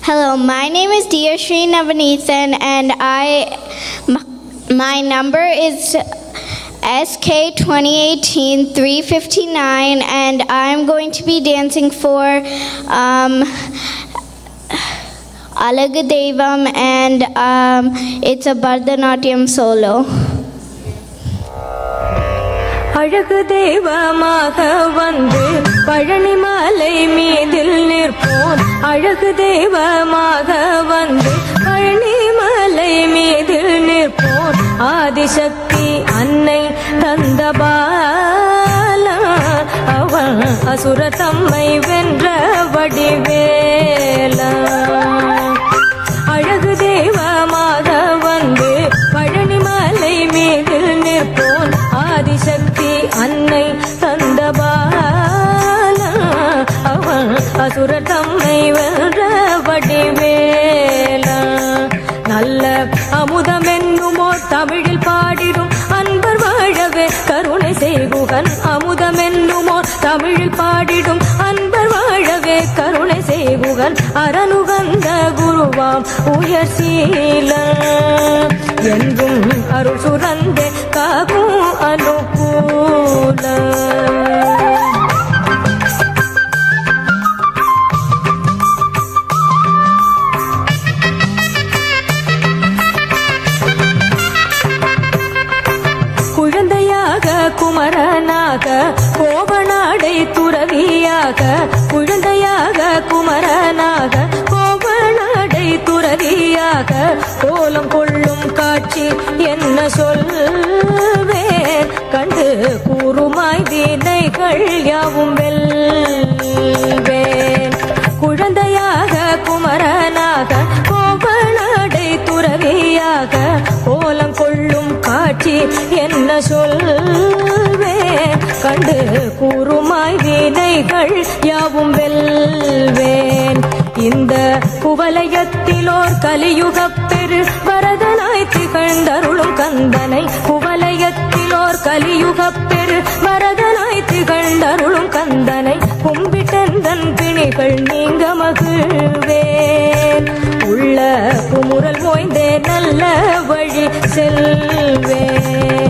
Hello, my name is Diyashri Navanethan, and I, m- my number is SK 2018 359, and I'm going to be dancing for um, Alaga Devam, and um, it's a Bharatanatyam solo. அழகு தெய்வமாக வந்து பழனி மலை மீதில் நிற்போம் அழகு தெய்வமாக வந்து பழனி மலை மீதில் நிற்போம் ஆதிசக்தி அன்னை தந்த பாலா அவன் அசுர தம்மை வென்ற வடிவேலா அழகு தெய்வமாக வந்து பழனி மலை மீது நிற்போன் ஆதிசக்தி அன்னை தந்தபால அவன் அசுர தம்மை வென்ற வடிவேல நல்ல அமுதம் என்னுமோ தமிழில் பாடிடும் அன்பர் வாழவே கருணை செய்குகன் அமுதம் என்னுமோ தமிழில் பாடிடும் அன்பர் வாழவே கருணை செய்குகன் அரணுகந்த குருவாம் உயர் சீல என்றும் அருள் சுரந்தே காகும் அனுகூல குழந்தையாக குமரனாக கோவநாடை துறவியாக குழந்தையாக குமரனாக கோவநாடை துறவியாக கோலம் கொள்ளும் காட்சி என்ன சொல்வேன் கண்டு கூறுமாய் தீனைகள் யாவும் வெல்வேன் குழந்தையாக குமரனாக கோவநாடை துறவியாக கோலம் கொள்ளும் காட்சி என்ன சொல்வேன் கண்டு கூறுமாய் வினைகள் யாவும் வெல்வேன் இந்த குவலயத்திலோர் கலியுகப் பெரு வரதனாய் திகழ்ந்தருளும் கந்தனை குவலயத்திலோர் கலியுகப் பெரு வரதனாய் திகழ்ந்தருளும் கந்தனை கும்பிட்டந்தன் பிணிகள் நீங்க மகிழ்வேன் உள்ள குமுறல் ஓய்ந்தே நல்ல வழி செல்வேன்